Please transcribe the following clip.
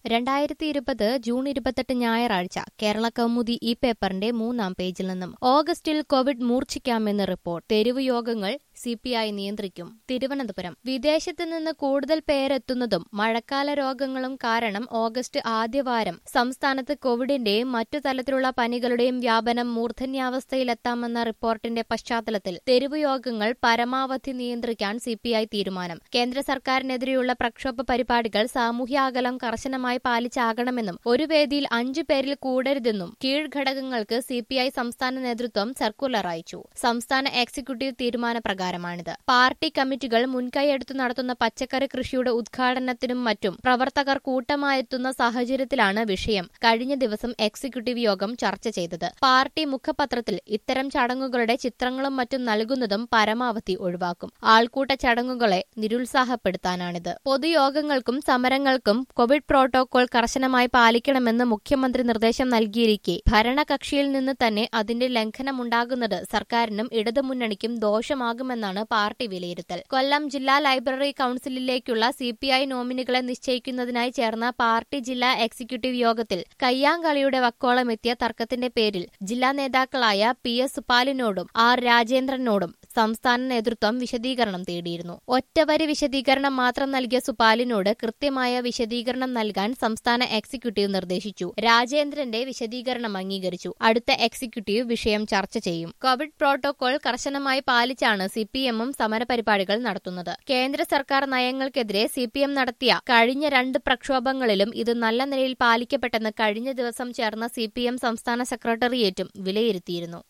രണ്ടായിരത്തി ഇരുപത് ജൂൺ ഇരുപത്തെട്ട് ഞായറാഴ്ച കേരള കൗമുദി ഈ പേപ്പറിന്റെ മൂന്നാം പേജിൽ നിന്നും ഓഗസ്റ്റിൽ കോവിഡ് മൂർച്ഛിക്കാമെന്ന് റിപ്പോർട്ട് തെരുവ് യോഗങ്ങൾ സി പി ഐ നിയന്ത്രിക്കും തിരുവനന്തപുരം വിദേശത്ത് നിന്ന് കൂടുതൽ പേരെത്തുന്നതും മഴക്കാല രോഗങ്ങളും കാരണം ഓഗസ്റ്റ് ആദ്യവാരം സംസ്ഥാനത്ത് കോവിഡിന്റെയും മറ്റു തലത്തിലുള്ള പനികളുടെയും വ്യാപനം മൂർധന്യാവസ്ഥയിലെത്താമെന്ന റിപ്പോർട്ടിന്റെ പശ്ചാത്തലത്തിൽ തെരുവ് യോഗങ്ങൾ പരമാവധി നിയന്ത്രിക്കാൻ സി പി ഐ തീരുമാനം കേന്ദ്ര സർക്കാരിനെതിരെയുള്ള പ്രക്ഷോഭ പരിപാടികൾ സാമൂഹ്യാകലം കർശനമായി പാലിച്ചാകണമെന്നും ഒരു വേദിയിൽ അഞ്ചു പേരിൽ കൂടരുതെന്നും കീഴ്ഘടകങ്ങൾക്ക് സി പി ഐ സംസ്ഥാന നേതൃത്വം സർക്കുലർ അയച്ചു സംസ്ഥാന എക്സിക്യൂട്ടീവ് തീരുമാനപ്രകാരമാണിത് പാർട്ടി കമ്മിറ്റികൾ മുൻകൈയെടുത്തു നടത്തുന്ന പച്ചക്കറി കൃഷിയുടെ ഉദ്ഘാടനത്തിനും മറ്റും പ്രവർത്തകർ കൂട്ടമായെത്തുന്ന സാഹചര്യത്തിലാണ് വിഷയം കഴിഞ്ഞ ദിവസം എക്സിക്യൂട്ടീവ് യോഗം ചർച്ച ചെയ്തത് പാർട്ടി മുഖപത്രത്തിൽ ഇത്തരം ചടങ്ങുകളുടെ ചിത്രങ്ങളും മറ്റും നൽകുന്നതും പരമാവധി ഒഴിവാക്കും ആൾക്കൂട്ട ചടങ്ങുകളെ നിരുത്സാഹപ്പെടുത്താനാണിത് പൊതുയോഗങ്ങൾക്കും സമരങ്ങൾക്കും കോവിഡ് പ്രോട്ടോകോൾ കർശനമായി പാലിക്കണമെന്ന് മുഖ്യമന്ത്രി നിർദ്ദേശം നൽകിയിരിക്കെ ഭരണകക്ഷിയിൽ നിന്ന് തന്നെ അതിന്റെ ലംഘനമുണ്ടാകുന്നത് സർക്കാരിനും ഇടതുമുന്നണിക്കും ദോഷമാകുമെന്നാണ് പാർട്ടി വിലയിരുത്തൽ കൊല്ലം ജില്ലാ ലൈബ്രറി കൌൺസിലിലേക്കുള്ള സി പി ഐ നോമിനികളെ നിശ്ചയിക്കുന്നതിനായി ചേർന്ന പാർട്ടി ജില്ലാ എക്സിക്യൂട്ടീവ് യോഗത്തിൽ കയ്യാങ്കളിയുടെ വക്കോളമെത്തിയ തർക്കത്തിന്റെ പേരിൽ ജില്ലാ നേതാക്കളായ പി എസ് സുപാലിനോടും ആർ രാജേന്ദ്രനോടും സംസ്ഥാന നേതൃത്വം വിശദീകരണം തേടിയിരുന്നു ഒറ്റവരി വിശദീകരണം മാത്രം നൽകിയ സുപാലിനോട് കൃത്യമായ വിശദീകരണം നൽകാൻ സംസ്ഥാന എക്സിക്യൂട്ടീവ് നിർദ്ദേശിച്ചു രാജേന്ദ്രന്റെ വിശദീകരണം അംഗീകരിച്ചു അടുത്ത എക്സിക്യൂട്ടീവ് വിഷയം ചർച്ച ചെയ്യും കോവിഡ് പ്രോട്ടോകോൾ കർശനമായി പാലിച്ചാണ് സി പി എമ്മും സമരപരിപാടികൾ നടത്തുന്നത് കേന്ദ്ര സർക്കാർ നയങ്ങൾക്കെതിരെ സി പി എം നടത്തിയ കഴിഞ്ഞ രണ്ട് പ്രക്ഷോഭങ്ങളിലും ഇത് നല്ല നിലയിൽ പാലിക്കപ്പെട്ടെന്ന് കഴിഞ്ഞ ദിവസം ചേർന്ന സി പി എം സംസ്ഥാന സെക്രട്ടേറിയറ്റും വിലയിരുത്തിയിരുന്നു